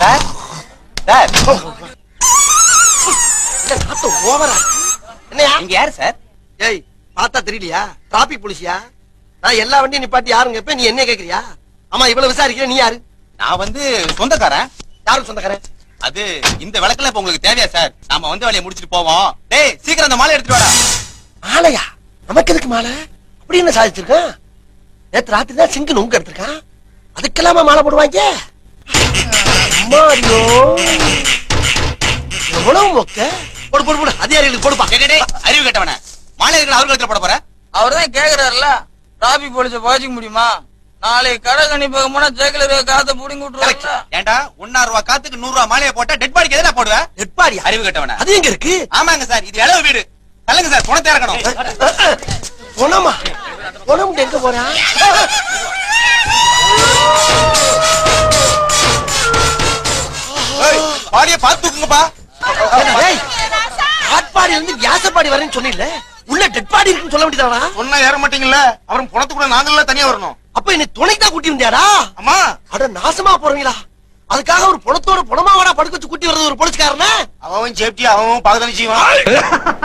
sir sir இந்த நாத்தம் ஓவரா என்னையா இங்க யாரு சார் ஏய் பார்த்தா தெரியலையா டிராபிக் போலீஸியா நான் எல்லா வண்டியும் நிப்பாட்டி யாருங்க இப்ப நீ என்ன கேக்குறியா ஆமா இவ்வளவு விசாரிக்கிற நீ யாரு நான் வந்து சொந்தக்காரன் யாரும் சொந்தக்காரன் அது இந்த விளக்குல இப்ப உங்களுக்கு தேவையா சார் நாம வந்து வேலையை முடிச்சிட்டு போவோம் டேய் சீக்கிரம் அந்த மாலை எடுத்துட்டு வாடா மாலையா நமக்கு எதுக்கு மாலை அப்படி என்ன சாதிச்சிருக்கான் நேத்து ராத்திரி தான் சிங்கு நுங்க எடுத்திருக்கான் அதுக்கெல்லாமா மாலை போடுவாங்க அம்மாடியோ எவ்வளவு மொக்க போடு போடு போடு அதிகாரிகளுக்கு போடுப்பா டேய், டேய், டேய், அறிவு கட்டவன மாலை இருக்கிற அவர் கழுத்துல போட போற அவர் தான் கேக்குறாருல டிராபிக் போலீஸ பாய்ச்சிக்க முடியுமா நாளைக்கு கடை கணிப்பாக போனா ஜெயில இருக்க காத்த புடிங்கி விட்டுருவாங்க ஏன்டா ஒன்னா ரூபா காத்துக்கு நூறு ரூபா மாலையை போட்டா டெட் பாடிக்கு எதுனா போடுவேன் நெட்பாடியா அறிவு கட்டவன அது எங்க இருக்கு ஆமாங்க சார் இது இளவு வீடு தள்ளுங்க சார் பணத்தை இறக்கணும் பொணமா பொணம் எங்க போறான் ஏய், பாடியை பார்த்து தூக்குங்கப்பா ஆட்பாடி இருந்து வியாசப்பாடி வரேன்னு சொன்னில்ல உள்ள டெட் பாடி இருக்குன்னு சொல்ல வேண்டியதானா சொன்னா ஏற மாட்டீங்கல்ல அவரும் பணத்துக்குள்ள நாங்கள்லாம் தனியா வரணும் அப்ப என்னை துணைக்கு தான் கூட்டி வந்தியாடா அம்மா அட நாசமா போறீங்களா அதுக்காக ஒரு பணத்தோட பணமா வாடா படுக்க வச்சு கூட்டி வர்றது ஒரு போலீஸ்காரனா அவன் சேஃப்டி அவன் பாக்கதானே செய்வான்